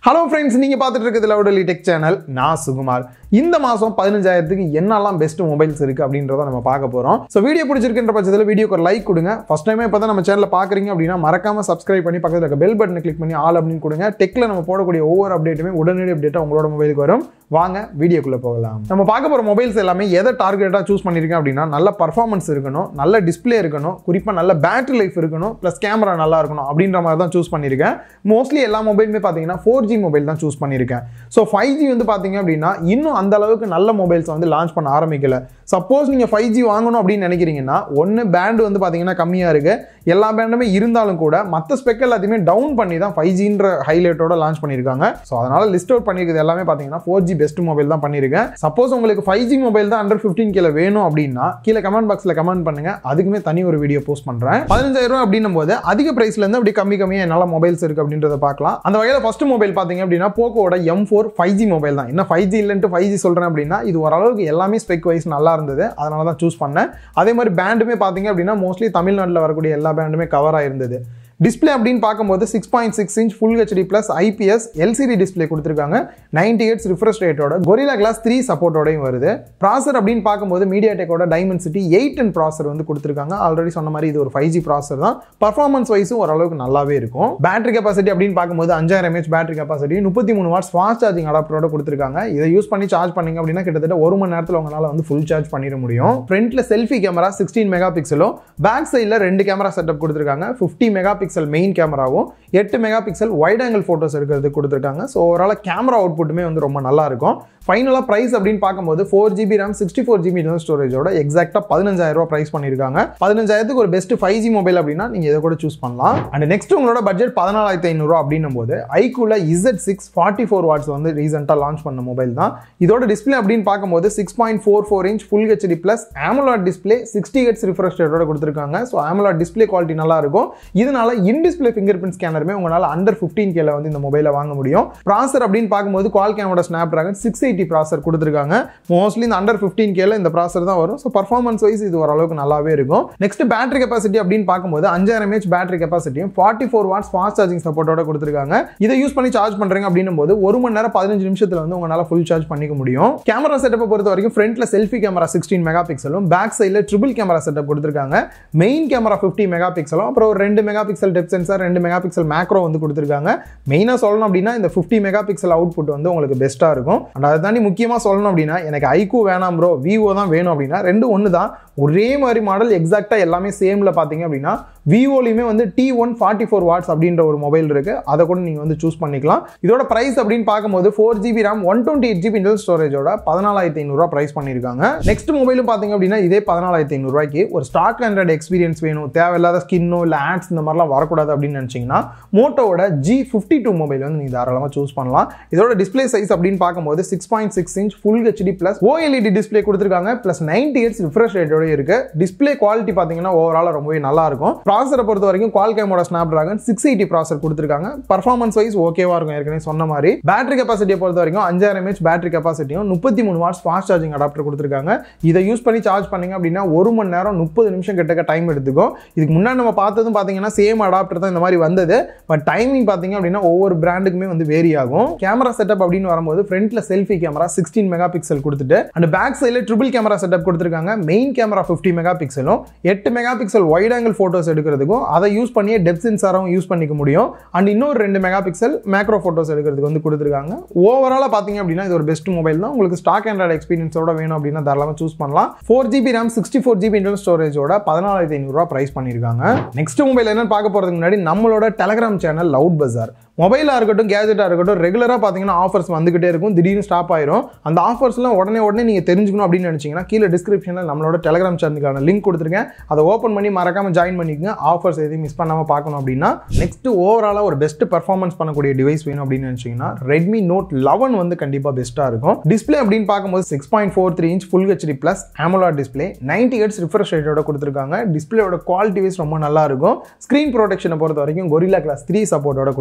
hello friends நீங்கள் பார்த்துட்டு இருக்கிறது லவுடலி டெக் சேனல் நான் சுகுமார் இந்த மாதம் பதினஞ்சாயிரத்துக்கு என்னெல்லாம் பெஸ்ட் மொபைல்ஸ் இருக்குது அப்படின்றத நம்ம பார்க்க போகிறோம் ஸோ வீடியோ பிடிச்சிருக்கின்ற பட்சத்தில் வீடியோக்கு ஒரு லைக் கொடுங்க ஃபஸ்ட் டைமே இப்போ தான் நம்ம சேனலில் பார்க்குறீங்க அப்படின்னா மறக்காம சப்ஸ்கிரைப் பண்ணி பக்கத்தில் இருக்க பெல் பட்டனை கிளிக் பண்ணி ஆல் அப்படின்னு கொடுங்க டெக்கில் நம்ம போடக்கூடிய ஒவ்வொரு அப்டேட்டுமே உடனடி அப்டேட்டாக உங்களோட மொபைலுக்கு வரும் வாங்க வீடியோக்குள்ளே போகலாம் நம்ம பார்க்க போகிற மொபைல்ஸ் எல்லாமே எதை டார்கெட்டாக சூஸ் பண்ணியிருக்கேன் அப்படின்னா நல்ல பர்ஃபார்மன்ஸ் இருக்கணும் நல்ல டிஸ்ப்ளே இருக்கணும் குறிப்பாக நல்ல பேட்டரி லைஃப் இருக்கணும் ப்ளஸ் கேமரா நல்லா இருக்கணும் அப்படின்ற மாதிரி தான் சூஸ் பண்ணியிருக்கேன் மோஸ்ட்லி எல்லா மொபைலுமே பார்த்தீங்கன்னா ஃபோர் ஜி மொபைல் தான் சூஸ் பண்ணியிருக்கேன் ஸோ ஃபைவ் ஜி வந்து பார்த்தீங்க அப்படின்னா இன்னும் அந்த அளவுக்கு நல்ல மொபைல்ஸ் வந்து லான்ச் பண்ண ஆரம்பிக்கல சப்போஸ் நீங்கள் ஃபைவ் ஜி வாங்கணும் அப்படின்னு நினைக்கிறீங்கன்னா ஒன்று பேண்ட் வந்து பார்த்தீங்கன்னா கம்மியாக இருக்குது எல்லா பேண்டுமே இருந்தாலும் கூட மற்ற ஸ்பெக் எல்லாத்தையுமே டவுன் பண்ணி தான் ஃபைவ் ஜின்ற ஹைலைட்டோட லான்ச் பண்ணியிருக்காங்க ஸோ அதனால் லிஸ்ட் அவுட் பண்ணியிருக்கிறது எல்லாமே பார்த்தீங்கன்னா ஃபோர் ஜி பெஸ்ட் மொபைல் தான் பண்ணியிருக்கேன் சப்போஸ் உங்களுக்கு ஃபைவ் ஜி மொபைல் தான் அண்டர் ஃபிஃப்டீன் கீழே வேணும் அப்படின்னா கீழே கமெண்ட் பாக்ஸில் கமெண்ட் பண்ணுங்க அதுக்குமே தனி ஒரு வீடியோ போஸ்ட் பண்ணுறேன் பதினஞ்சாயிரம் அப்படின்னும் போது அதிக பிரைஸ்லேருந்து அப்படி கம்மி கம்மியாக என்னால் மொபைல்ஸ் இருக்குது அப்படின்றத பார்க்கலாம் அந்த வகையில் ஃபர்ஸ்ட் மொபைல் பார்த்தீங்க அப்படின்னா போக்கோட M four five G mobile தான் என்ன ஃபைவ் ஜி இல்லைன்ட்டு ஃபைவ் ஜி சொல்கிறேன் அப்படின்னா இது ஓரளவுக்கு எல்லாமே ஸ்பெக் வைஸ் நல்லா இருந்தது அதனால தான் சூஸ் பண்ணேன் அதே மாதிரி பேண்டுமே பார்த்தீங்க அப்படின்னா மோஸ்ட்லி தமிழ்நாட்டில் வரக்கூடிய எல்லா பேண்டுமே கவர் ஆயிருந்தது டிஸ்பிளே அப்படின்னு பார்க்கும்போது six point six inch full HD plus IPS LCD display கொடுத்துருக்காங்க நைன்டி எயிட்ஸ் ரிஃப்ரெஷ் ரேட்டோட கொரிலா கிளாஸ் த்ரீ சப்போர்ட்டோடையும் வருது ப்ராசர் அப்படின்னு பார்க்கும்போது மீடியா டெக்கோட Dimensity eight and processor வந்து கொடுத்துருக்காங்க ஆல்ரெடி சொன்ன மாதிரி இது ஒரு ஃபைவ் ஜி ப்ராசர் தான் பர்ஃபார்மன்ஸ் வைஸும் ஓரளவுக்கு நல்லாவே இருக்கும் பேட்டரி கெப்பாசிட்டி அப்படின்னு பார்க்கும்போது அஞ்சாயிரம் எம்ஏஹெச் பேட்டரி கெப்பாசிட்டி முப்பத்தி மூணு வாட்ஸ் ஃபாஸ்ட் சார்ஜிங் அடாப்டரோட கொடுத்துருக்காங்க இதை யூஸ் பண்ணி சார்ஜ் பண்ணீங்க அப்படின்னா கிட்டத்தட்ட ஒரு மணி நேரத்தில் உங்களால் வந்து ஃபுல் சார்ஜ் பண்ணிட முடியும் ஃப்ரண்ட்ல செல்ஃபி கேமரா சிக்ஸ்டீன் மெகா பிக்சலும் பேக் சைடில் ரெண்டு கேமரா செட்டப் கொடுத்துருக்காங்க ஃபிஃப்டி மெகா பிக்சல் மெயின் கேமராவும் எட்டு mega pixel wide angle photos எடுக்கிறதுக்கு கொடுத்துருக்காங்க ஸோ ஓவரால் கேமரா அவுட்புட்டுமே வந்து ரொம்ப நல்லா இருக்கும் ஃபைனலாக ப்ரைஸ் அப்படின்னு பார்க்கும்போது four GB RAM sixty four GB internal ஸ்டோரேஜோட எக்ஸாக்டாக பதினஞ்சாயிரம் ரூபா ப்ரைஸ் பண்ணியிருக்காங்க பதினஞ்சாயிரத்துக்கு ஒரு பெஸ்ட் ஃபைவ் ஜி மொபைல் அப்படின்னா நீங்கள் இதை கூட சூஸ் பண்ணலாம் அண்ட் நெக்ஸ்ட் உங்களோட பட்ஜெட் பதினாலாயிரத்தி ஐநூறுரூவா அப்படின்னும் போது ஐக்குள்ள Z six forty four watts வந்து ரீசெண்டாக லான்ச் பண்ண மொபைல் தான் இதோட டிஸ்பிளே அப்படின்னு பார்க்கும்போது six point four four inch full HD plus AMOLED display sixty hertz refresh ரேட்டோட கொடுத்துருக்காங்க ஸோ ஆமலாட் டிஸ்பிளே குவாலிட்டி நல்லா இருக்கும் இதனால இன் டிஸ்பிளே ஃபிங்கர் பிரிண்ட் ஸ்கேனருமே உங்களால் அண்டர் ஃபிஃப்டீன் கேல வந்து இந்த மொபைலை வாங்க முடியும் ப்ராசர் அப்படின்னு பார்க்கும்போது குவால் கேமோட snap Snapdragon six eighty processor கொடுத்துருக்காங்க மோஸ்ட்லி இந்த அண்டர் ஃபிஃப்டீன் கேல இந்த ப்ராசர் தான் வரும் ஸோ பர்ஃபார்மன்ஸ் வைஸ் இது ஓரளவுக்கு நல்லாவே இருக்கும் நெக்ஸ்ட் பேட்டரி கெப்பாசிட்டி அப்படின்னு பார்க்கும்போது அஞ்சாயிரம் எம்ஏஹெச் பேட்டரி கெப்பாசிட்டியும் forty four watts fast charging சப்போர்ட்டோட கொடுத்துருக்காங்க இதை யூஸ் பண்ணி சார்ஜ் பண்ணுறீங்க அப்படின்னும் போது ஒரு மணி நேரம் பதினஞ்சு நிமிஷத்தில் வந்து உங்களால் ஃபுல் சார்ஜ் பண்ணிக்க முடியும் கேமரா செட்டப்பை பொறுத்த வரைக்கும் ஃப்ரண்ட்ல செல்ஃபி கேமரா சிக்ஸ்டீன் மெகா பிக்சலும் பேக் சைடில் ட்ரிபிள் கேமரா செட்டப் கொடுத்துருக்காங்க மெயின் கேமரா ஃபிஃப்டி மெகா பிக்சலும் அப்புறம் ஒரு ரெண்டு மெகா பிக்சல் டெப் சென்சார் ரெண்டு மெகா பிக்சல் மேக்ரோ வந்து கொடுத்துருக்காங்க மெயினாக சொல்லணும் அப்படின்னா இந்த ஃபிஃப்டி மெகா பிக்சல் அவுட்புட் வந்து உங்களுக்கு பெஸ்ட்டாக இருக்கும் அண்ட் அதை தாண்டி முக்கியமாக சொல்லணும் அப்படின்னா எனக்கு ஐக்கூ வேணாம் ப்ரோ விவோ தான் வேணும் அப்படின்னா ரெண்டு ஒன்று தான் ஒரே மாதிரி மாடல் எக்ஸாக்டாக எல்லாமே சேமில் பார்த்தீங்க அப்படின்னா விவோலையுமே வந்து T one forty four watts அப்படின்ற ஒரு மொபைல் இருக்கு அதை கூட நீங்கள் வந்து சூஸ் பண்ணிக்கலாம் இதோட ப்ரைஸ் அப்படின்னு பார்க்கும்போது four GB RAM one twenty eight GB internal ஸ்டோரேஜோட பதினாலாயிரத்தி ஐநூறுரூவா ப்ரைஸ் பண்ணியிருக்காங்க நெக்ஸ்ட் மொபைலும் பார்த்தீங்க அப்படின்னா இதே பதினாலாயிரத்தி ஐநூறுரூவாய்க்கு ஒரு ஸ்டாக் ஆண்ட்ராய்டு எக்ஸ்பீரியன்ஸ் வேணும் தேவையில்லாத ஸ்கின்னோ இல்லை ஆட்ஸ் இந்த மாதிரிலாம் வரக்கூடாது அப்படின்னு நினச்சிங்கன்னா மோட்டோவோட ஜி ஃபிஃப்டி டூ மொபைல் வந்து நீங்கள் தாராளமாக சூஸ் பண்ணலாம் இதோட டிஸ்பிளே சைஸ் அப்படின்னு பார்க்கும்போது six point six inch full HD plus OLED display கொடுத்துருக்காங்க ப்ளஸ் நைன்டி எயிட்ஸ் ரிஃப்ரெஷ் ரேட்டோட இருக்கு டிஸ்பிளே குவாலிட்டி பார்த்தீங்கன்னா ஓவரால் ரொம்பவே நல்லா இருக்கும் ப்ராசரை பொறுத்த வரைக்கும் குவால்கேமோட Snapdragon six eighty processor கொடுத்துருக்காங்க பர்ஃபார்மன்ஸ் வைஸ் ஓகேவா இருக்கும் ஏற்கனவே சொன்ன மாதிரி பேட்டரி கெப்பாசிட்டியை பொறுத்த வரைக்கும் அஞ்சாயிரம் எம்ஏஹெச் பேட்டரி கெப்பாசிட்டியும் முப்பத்தி மூணு வாட்ஸ் ஃபாஸ்ட் சார்ஜிங் அடாப்டர் கொடுத்துருக்காங்க இதை யூஸ் பண்ணி சார்ஜ் பண்ணீங்க அப்படின்னா ஒரு மணி நேரம் முப்பது நிமிஷம் கிட்டக்க டைம் எடுத்துக்கும் இதுக்கு முன்னாடி நம்ம பார்த்ததும் பார்த்தீங்கன்னா சேம் அடாப்டர் தான் இந்த மாதிரி வந்தது பட் டைமிங் பார்த்தீங்க அப்படின்னா ஒவ்வொரு பிராண்டுக்குமே வந்து வேரி ஆகும் கேமரா செட்டப் அப்படின்னு வரும்போது ஃப்ரண்ட்ல selfie camera sixteen megapixel கொடுத்துட்டு அண்ட் பேக் சைடில் ட்ரிபிள் கேமரா செட்டப் கொடுத்துருக்காங்க மெயின் கேமரா ஃபிஃப்டி மெகா பிக்சலும் எட்டு mega pixel wide angle photos எடுக்கிறதுக்கும் அதை யூஸ் பண்ணியே டெப் சென்சாரும் யூஸ் பண்ணிக்க முடியும் அண்ட் இன்னொரு ரெண்டு மெகா பிக்சல் மேக்ரோ ஃபோட்டோஸ் எடுக்கிறதுக்கு வந்து கொடுத்துருக்காங்க ஓவராலாக பார்த்தீங்க அப்படின்னா இது ஒரு பெஸ்ட் மொபைல் தான் உங்களுக்கு ஸ்டாக் ஆண்ட்ராய்டு எக்ஸ்பீரியன்ஸோட வேணும் அப்படின்னா தாராளமாக சூஸ் பண்ணலாம் four GB RAM sixty four GB internal ஸ்டோரேஜோட பதினாலாயிரத்தி ஐநூறுரூவா ப்ரைஸ் பண்ணியிருக்காங்க நெக்ஸ்ட் மொபைல் என்னன்னு பார்க்க போகிறதுக்கு முன்னாடி நம்மளோட டெலகிராம் சேனல் லவுட் பஜார் மொபைலாக இருக்கட்டும் கேஜெட்டாக இருக்கட்டும் ரெகுலராக பார்த்தீங்கன்னா ஆஃபர்ஸ் வந்துகிட்டே இருக்கும் திடீர்னு ஸ்டாப் ஆயிரும் அந்த ஆஃபர்ஸ்லாம் உடனே உடனே நீங்கள் தெரிஞ்சுக்கணும் அப்படின்னு நினச்சிங்கன்னா கீழே டிஸ்கிரிப்ஷனில் நம்மளோட டெலகிராம் சேனலுக்கான லிங்க் கொடுத்துருக்கேன் அதை ஓப்பன் பண்ணி மறக்காமல் ஜாயின் பண்ணிக்கங்க ஆஃபர்ஸ் எதையும் மிஸ் பண்ணாமல் பார்க்கணும் அப்படின்னா நெக்ஸ்ட் ஓவராலாக ஒரு பெஸ்ட் பர்ஃபார்மன்ஸ் பண்ணக்கூடிய டிவைஸ் வேணும் அப்படின்னு நினச்சிங்கன்னா ரெட்மி நோட் லெவன் வந்து கண்டிப்பாக பெஸ்ட்டாக இருக்கும் டிஸ்பிளே அப்படின்னு பார்க்கும்போது six point four three inch full HD plus AMOLED display ninety hertz refresh ரேட்டோட கொடுத்துருக்காங்க டிஸ்பிளேயோட குவாலிட்டி வைஸ் ரொம்ப நல்லா இருக்கும் ஸ்க்ரீன் ப்ரொடெக்ஷனை பொறுத்த வரைக்கும் கொரிலா கிளாஸ் த்ரீ சப்போர்ட்டோட கொடுத்துருக்காங்க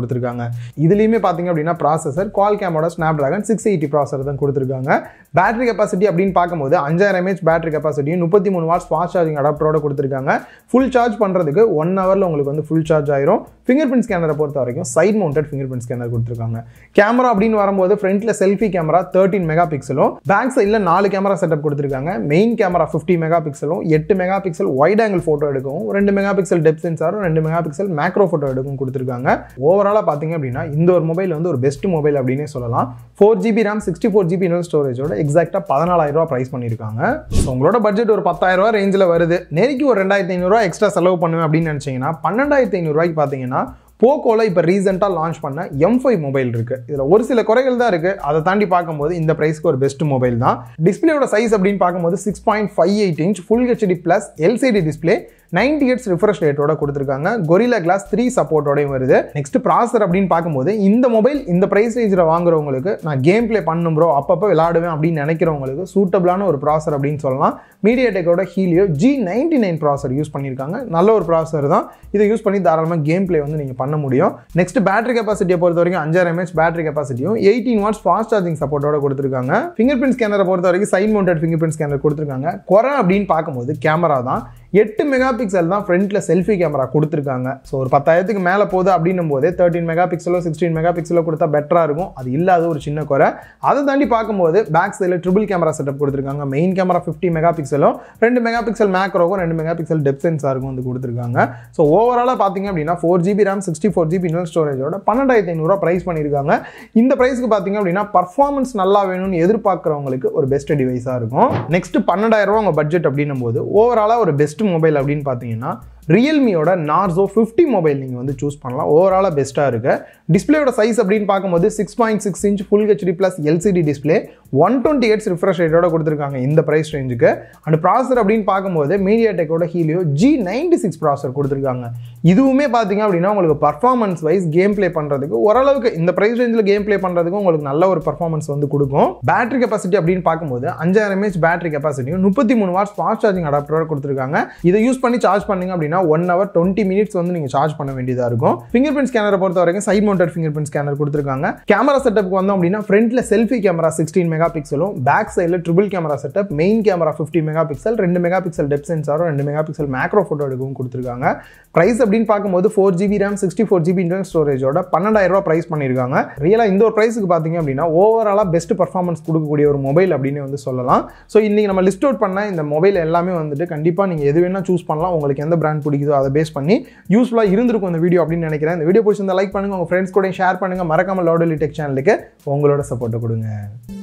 இதுலேயுமே பார்த்தீங்க அப்படின்னா ப்ராசஸர் கால் கேமோட ஸ்னாப் ட்ராகன் சிக்ஸ் எயிட்டி ப்ராசர் தான் கொடுத்துருக்காங்க பேட்டரி கெப்பாசிட்டி அப்படின்னு பார்க்கும்போது அஞ்சாயிரம் எம்ஏஹெச் பேட்டரி கெப்பாசிட்டியும் முப்பத்தி மூணு வாட்ஸ் ஃபாஸ்ட் சார்ஜிங் அடாப்டரோட கொடுத்துருக்காங்க ஃபுல் சார்ஜ் பண்ணுறதுக்கு ஒன் ஹவரில் உங்களுக்கு வந்து ஃபுல் சார்ஜ் ஆயிரும் ஃபிங்கர் பிரிண்ட் ஸ்கேனரை பொறுத்த வரைக்கும் side mounted finger print scanner கொடுத்துருக்காங்க கேமரா அப்படின்னு வரும்போது ஃப்ரண்ட்டில் செல்ஃபி கேமரா தேர்ட்டின் மெகா பிக்சலும் பேக் சைடில் நாலு கேமரா செட்டப் கொடுத்துருக்காங்க மெயின் கேமரா ஃபிஃப்டி மெகா பிக்சலும் எட்டு mega pixel wide angle photo எடுக்கவும் ரெண்டு மெகா பிக்சல் டெப் சென்சாரும் ரெண்டு மெகா பிக்சல் மேக்ரோ ஃபோட்டோ எடுக்கவும் கொடுத்துருக்காங்க ஓவராலாக பார்த்தீங்க அப்படின்னா இந்த ஒரு மொபைல் வந்து ஒரு பெஸ்ட் மொபைல் அப்படின்னே சொல்லலாம் four GB RAM sixty four GB inter ஸ்டோரேஜோட எக்ஸாக்டாக பதினாலாயிரம் ரூபா ப்ரைஸ் பண்ணியிருக்காங்க ஸோ உங்களோட பட்ஜெட் ஒரு பத்தாயிரம் ரூபா ரேஞ்சில் வருது நெருக்கி ஒரு ரெண்டாயிரத்தி ஐநூறுரூவா எக்ஸ்ட்ரா செலவு பண்ணுவேன் அப்படின்னு நினச்சிங்கன்னா பன்னெண்டாயிரத்தி ஐநூறுரூவாய்க்கு பார்த்தீங்கன்னா போக்கோவில் இப்போ ரீசெண்டாக லான்ச் பண்ண எம் ஃபைவ் மொபைல் இருக்குது இதில் ஒரு சில குறைகள் தான் இருக்குது அதை தாண்டி பார்க்கும்போது இந்த ப்ரைஸ்க்கு ஒரு பெஸ்ட் மொபைல் தான் டிஸ்பிளேயோட சைஸ் அப்படின்னு பார்க்கும்போது six point five eight inch full HD plus LCD display ninety hertz refresh ரேட்டோட கொடுத்துருக்காங்க கொரிலா கிளாஸ் த்ரீ சப்போர்ட்டோடையும் வருது நெக்ஸ்ட் ப்ராசர் அப்படின்னு பார்க்கும்போது இந்த மொபைல் இந்த ப்ரைஸ் ரேஞ்சில் வாங்குறவங்களுக்கு நான் கேம் ப்ளே பண்ணும் ப்ரோ அப்பப்போ விளாடுவேன் அப்படின்னு நினைக்கிறவங்களுக்கு சூட்டபிளான ஒரு ப்ராசர் அப்படின்னு சொல்லலாம் மீடியா டெக்கோட Helio G ninety nine processor use பண்ணியிருக்காங்க நல்ல ஒரு ப்ராசர் தான் இதை யூஸ் பண்ணி தாராளமாக கேம் ப்ளே வந்து நீங்கள் பண்ண முடியும் நெக்ஸ்ட் பேட்டரி கெப்பாசிட்டியை பொறுத்த வரைக்கும் அஞ்சாயிரம் எம்ஏஹெச் பேட்டரி கெப்பாசிட்டியும் எயிட்டீன் வாட்ஸ் ஃபாஸ்ட் சார்ஜிங் சப்போர்ட்டோட கொடுத்துருக்காங்க ஃபிங்கர் பிரிண்ட் ஸ்கேனரை பொறுத்த வரைக்கும் side mounted finger print scanner கொடுத்துருக்காங்க குறை அப்படின்னு பார்க்கும்போது கேமரா தான் எட்டு மெகா பிக்சல் தான் ஃப்ரண்ட்டில் செல்ஃபி கேமரா கொடுத்துருக்காங்க ஸோ ஒரு பத்தாயிரத்துக்கு மேலே போகுது அப்படின்னும் போதே தேர்ட்டின் மெகா பிக்சலோ சிக்ஸ்டீன் மெகா பிக்சலோ கொடுத்தா பெட்டராக இருக்கும் அது இல்லாத ஒரு சின்ன குறை அதை தாண்டி பார்க்கும்போது பேக் சைடில் ட்ரிபிள் கேமரா செட்டப் கொடுத்துருக்காங்க மெயின் கேமரா ஃபிஃப்டி மெகா பிக்சலும் ரெண்டு மெகா பிக்சல் மேக்ரோவும் ரெண்டு மெகா பிக்சல் டெப் சென்சாருக்கும் வந்து கொடுத்துருக்காங்க ஸோ ஓவராலாக பார்த்தீங்க அப்படின்னா four GB RAM sixty four GB inter ஸ்டோரேஜோட பன்னெண்டாயிரத்தி ஐநூறுரூவா ப்ரைஸ் பண்ணியிருக்காங்க இந்த ப்ரைஸ்க்கு பார்த்தீங்க அப்படின்னா பர்ஃபார்மன்ஸ் நல்லா வேணும்னு எதிர்பார்க்குறவங்களுக்கு ஒரு பெஸ்ட் டிவைஸாக இருக்கும் நெக்ஸ்ட் பன்னெண்டாயிரம் ரூபா உங்கள் பட்ஜெட் அப்படின்னும் போது ஓவராலாக ஒரு பெஸ்ட் மொபைல் அப்படின்னு பார்த்தீங்கன்னா ரியல்மியோட நார்சோ ஃபிஃப்டி மொபைல் நீங்கள் வந்து சூஸ் பண்ணலாம் ஓவராலாக பெஸ்ட்டாக இருக்கு டிஸ்பிளேயோட சைஸ் அப்படின்னு பார்க்கும்போது six point six inch full HD plus LCD display one twenty hertz refresh ரேட்டோட கொடுத்துருக்காங்க இந்த ப்ரைஸ் ரேஞ்சுக்கு அண்ட் ப்ராசர் அப்படின்னு பார்க்கும்போது மீடியா டெக்கோட Helio G ninety six processor கொடுத்துருக்காங்க இதுவுமே பார்த்தீங்க அப்படின்னா உங்களுக்கு பர்ஃபார்மன்ஸ் வைஸ் கேம் ப்ளே பண்ணுறதுக்கு ஓரளவுக்கு இந்த ப்ரைஸ் ரேஞ்சில் கேம் ப்ளே பண்ணுறதுக்கு உங்களுக்கு நல்ல ஒரு பர்ஃபார்மன்ஸ் வந்து கொடுக்கும் பேட்டரி கெப்பாசிட்டி அப்படின்னு பார்க்கும்போது அஞ்சாயிரம் எம்ஏஹெச் பேட்டரி கெப்பாசிட்டியும் முப்பத்தி மூணு வாட்ஸ் ஃபாஸ்ட் சார்ஜிங் அடாப்டரோட கொடுத்துருக்காங்க இதை யூஸ் பண்ணி சார்ஜ் பண்ணீங்க அப்படின்னா ஒன் ஹவர் டுவெண்ட்டி மினிட்ஸ் வந்து நீங்கள் சார்ஜ் பண்ண வேண்டியதாக இருக்கும் ஃபிங்கர் பிரிண்ட் ஸ்கேனரை பொறுத்த வரைக்கும் side mounted finger print scanner கொடுத்துருக்காங்க கேமரா செட்டப்புக்கு வந்தோம் அப்படின்னா ஃப்ரண்ட்ல செல்ஃபி கேமரா சிக்ஸ்டீன் மெகா பிக்சலும் பேக் சைடில் triple camera setup main camera fifty mega pixel ரெண்டு மெகா பிக்சல் டெப் சென்சாரும் ரெண்டு மெகா பிக்சல் மேக்ரோ ஃபோட்டோ எடுக்கவும் கொடுத்துருக்காங்க ப்ரைஸ் அப்படின்னு பார்க்கும்போது four GB RAM sixty four GB internal ஸ்டோரேஜோட பன்னெண்டாயிரம் ரூபா ப்ரைஸ் பண்ணியிருக்காங்க ரியலாக இந்த ஒரு ப்ரைஸுக்கு பார்த்தீங்க அப்படின்னா ஓவராலாக பெஸ்ட் பர்ஃபார்மன்ஸ் கொடுக்கக்கூடிய ஒரு மொபைல் அப்படின்னு வந்து சொல்லலாம் ஸோ இன்றைக்கி நம்ம லிஸ்ட் அவுட் பண்ண இந்த மொபைல் எல்லாமே வந்துட்டு கண்டிப்பாக நீங்கள் எது வேணால் சூஸ் பண்ணலாம் உங்களுக்கு எந்த பிராண்ட் பிடிக்குதோ அதை பேஸ் பண்ணி யூஸ்ஃபுல்லாக இருந்திருக்கும் இந்த வீடியோ அப்படின்னு நினைக்கிறேன் இந்த வீடியோ பிடிச்சிருந்தா லைக் பண்ணுங்கள் உங்கள் ஃப்ரெண்ட்ஸ் கூட ஷேர் பண்ணுங்கள் மறக்காமல் லவுடலி டெக் சேனலுக்கு உங்களோட சப்போர்ட்டை கொடுங்க